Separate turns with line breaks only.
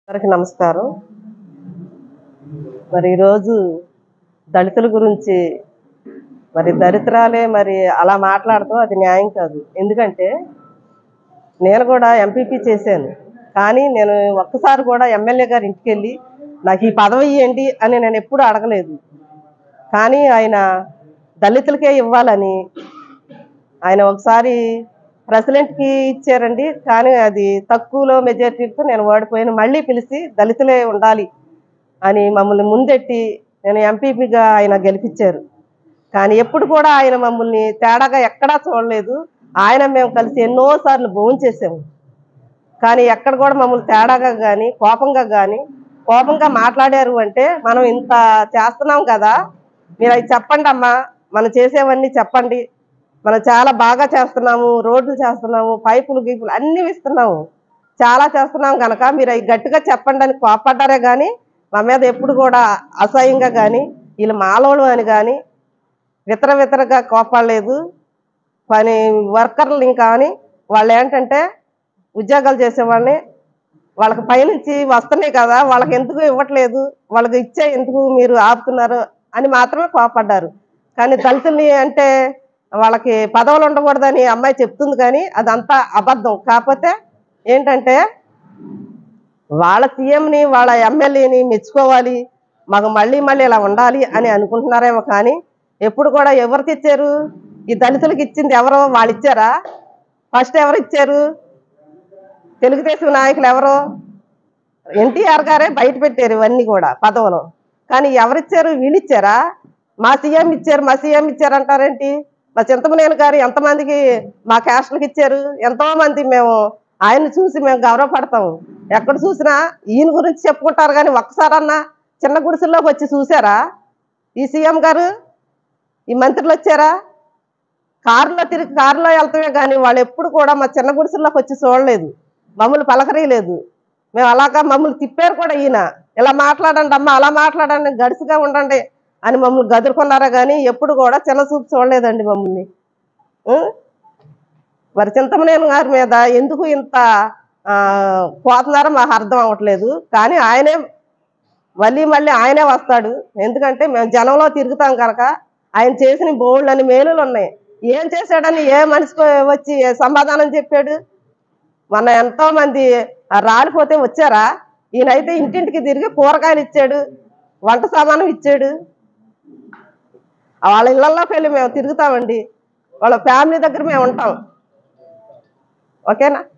అందరికి నమస్కారం మరి ఈరోజు దళితుల గురించి మరి దరిద్రాలే మరి అలా మాట్లాడటం అది న్యాయం కాదు ఎందుకంటే నేను కూడా ఎంపీపీ చేశాను కానీ నేను ఒక్కసారి కూడా ఎమ్మెల్యే గారి ఇంటికి వెళ్ళి నాకు ఈ పదవి ఇవ్వండి అని నేను ఎప్పుడూ అడగలేదు కానీ ఆయన దళితులకే ఇవ్వాలని ఆయన ఒకసారి ప్రెసిడెంట్కి ఇచ్చారండి కానీ అది తక్కువలో మెజారిటీతో నేను ఓడిపోయాను మళ్ళీ పిలిచి దళితులే ఉండాలి అని మమ్మల్ని ముందెట్టి నేను ఎంపీపీగా ఆయన గెలిపించారు కానీ ఎప్పుడు కూడా ఆయన మమ్మల్ని తేడాగా ఎక్కడా చూడలేదు ఆయన మేము కలిసి ఎన్నోసార్లు భోజనం చేసాము కానీ ఎక్కడ కూడా మమ్మల్ని తేడాగా కానీ కోపంగా కానీ కోపంగా మాట్లాడారు అంటే మనం ఇంత చేస్తున్నాం కదా మీరు అవి చెప్పండి అమ్మా మనం చేసేవన్నీ చెప్పండి మనం చాలా బాగా చేస్తున్నాము రోడ్లు చేస్తున్నాము పైపులు గీపులు అన్నీ ఇస్తున్నాము చాలా చేస్తున్నాం కనుక మీరు అవి గట్టిగా చెప్పండి అని కోపడ్డారే కానీ మా మీద ఎప్పుడు కూడా అసహ్యంగా కానీ వీళ్ళు మాలోడు అని కానీ వితర వితరగా కోపడలేదు పని వర్కర్లు కానీ వాళ్ళు ఏంటంటే ఉద్యోగాలు చేసేవాళ్ళని వాళ్ళకి పైనుంచి వస్తున్నాయి కదా వాళ్ళకి ఎందుకు ఇవ్వట్లేదు వాళ్ళకి ఇచ్చే ఎందుకు మీరు ఆపుతున్నారు అని మాత్రమే కోపడ్డారు కానీ దళితుల్ని అంటే వాళ్ళకి పదవులు ఉండకూడదని అమ్మాయి చెప్తుంది కానీ అదంతా అబద్ధం కాకపోతే ఏంటంటే వాళ్ళ సీఎంని వాళ్ళ ఎమ్మెల్యేని మెచ్చుకోవాలి మాకు మళ్ళీ మళ్ళీ ఇలా ఉండాలి అని అనుకుంటున్నారేమో కానీ ఎప్పుడు కూడా ఎవరు తెచ్చారు ఈ దళితులకు ఇచ్చింది ఎవరో వాళ్ళు ఇచ్చారా ఫస్ట్ ఎవరు ఇచ్చారు తెలుగుదేశం నాయకులు ఎవరు ఎన్టీఆర్ గారే బయట పెట్టారు ఇవన్నీ కూడా పదవులు కానీ ఎవరిచ్చారు వీళ్ళు ఇచ్చారా మా సీఎం ఇచ్చారు మా సీఎం ఇచ్చారు అంటారేంటి మా చింతమనేని గారు ఎంతమందికి మా క్యాస్ట్లకు ఇచ్చారు ఎంతో మంది మేము ఆయన్ని చూసి మేము గౌరవపడతాము ఎక్కడ చూసినా ఈయన గురించి చెప్పుకుంటారు కానీ ఒక్కసారన్నా చిన్న గుడిసెల్లోకి వచ్చి చూసారా ఈ సీఎం గారు ఈ మంత్రులు వచ్చారా కారులో తిరిగి కారులో వెళ్తామే కానీ వాళ్ళు ఎప్పుడు కూడా మా చిన్న గుడిసెల్లోకి వచ్చి చూడలేదు మమ్మల్ని పలకరీయలేదు మేము అలాగా మమ్మల్ని తిప్పారు కూడా ఈయన ఇలా మాట్లాడండి అమ్మ అలా మాట్లాడండి గడుసుగా ఉండండి అని మమ్మల్ని గదురుకున్నారా కానీ ఎప్పుడు కూడా చిన్న చూపు చూడలేదండి మమ్మల్ని ఉం? మరి చింతమనేని గారి మీద ఎందుకు ఇంత ఆ, పోతున్నారో మాకు అర్థం అవ్వట్లేదు కానీ ఆయనే మళ్ళీ మళ్ళీ ఆయనే వస్తాడు ఎందుకంటే మేము జనంలో తిరుగుతాం కనుక ఆయన చేసిన బోల్డ్ అని మేలులు ఉన్నాయి ఏం చేశాడని ఏ మనిషికి వచ్చి ఏ సమాధానం చెప్పాడు మొన్న ఎంతో మంది ఆ రాలిపోతే వచ్చారా ఈయనైతే ఇంటింటికి తిరిగి కూరగాయలు ఇచ్చాడు వంట సామానం ఇచ్చాడు వాళ్ళ ఇళ్లలోకి వెళ్ళి మేము తిరుగుతామండి వాళ్ళ ఫ్యామిలీ దగ్గర మేము ఉంటాం ఓకేనా